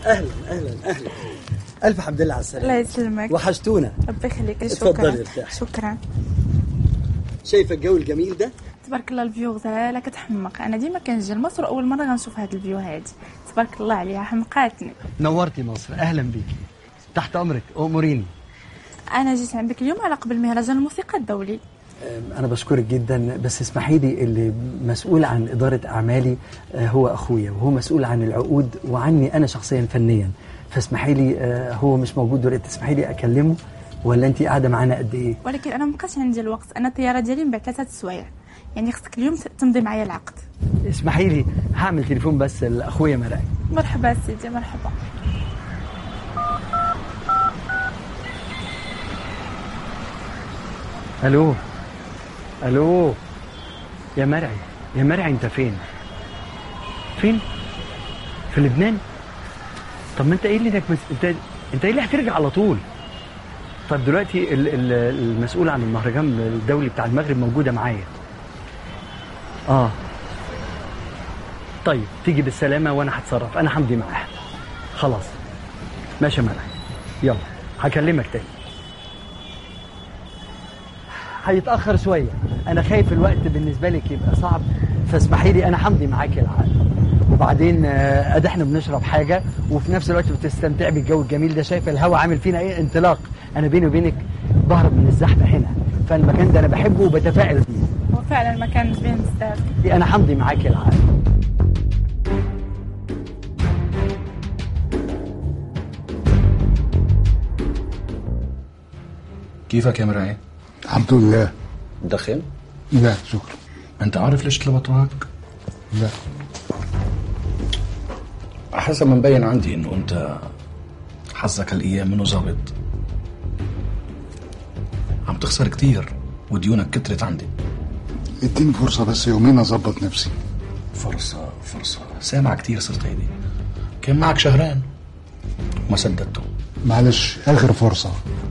اهلا اهلا اهلا الف حمد لله على السلامه الله يسلمك وحشتونا ربي يخليك اتفضلي شكرا ارتاحي. شكرا شايفه الجو الجميل ده تبارك الله الفيو غزاله كتحمق انا ديما كنجي لمصر اول مره غنشوف هاد الفيو هادي تبارك الله عليها حمقاتني نورتي مصر اهلا بيكي تحت امرك اموريني انا جيت عندك اليوم على قبل مهرجان الموسيقى الدولي أنا بشكرك جدا بس اسمحي لي اللي مسؤول عن إدارة أعمالي آه، هو أخويا وهو مسؤول عن العقود وعني أنا شخصيا فنيا فاسمحي لي آه، هو مش موجود دلوقتي تسمحي لي أكلمه ولا أنت قاعدة معانا قد إيه؟ ولكن انا مبقاش عندي الوقت انا الطياره ديالي من بعد ثلاثه السوايع يعني خصك اليوم تمضي معايا العقد اسمحي لي هعمل تليفون بس لأخويا مرعي مرحبا سيدي مرحبا ألو ألو يا مرعي يا مرعي أنت فين؟ فين؟ في لبنان؟ طب ما أنت قايل لي إنك مس... أنت أنت قايل لي هترجع على طول طب دلوقتي ال... ال... المسؤول عن المهرجان الدولي بتاع المغرب موجودة معايا آه طيب تيجي بالسلامة وأنا هتصرف أنا همضي معاها خلاص ماشي يا مرعي يلا هكلمك تاني هيتاخر شويه انا خايف الوقت بالنسبه لك يبقى صعب فاسمحي لي انا همضي معاكي العقد وبعدين آه، ادي احنا بنشرب حاجه وفي نفس الوقت بتستمتعي بالجو الجميل ده شايفه الهواء عامل فينا ايه انطلاق انا بيني وبينك بهرب من الزحمه هنا فالمكان ده انا بحبه وبتفائل بيه هو فعلا المكان زوين بزاف انا همضي معاكي العقد كيفك يا مرعي؟ الحمد لله دخن؟ لا شكرا انت عارف ليش طلبتك؟ لا حسب ما مبين عندي انه انت حظك هالايام منه ظابط عم تخسر كتير وديونك كترت عندي اديني فرصة بس يومين اظبط نفسي فرصة فرصة سامع كتير صرت هيدي كان معك شهرين وما سددته معلش اخر فرصة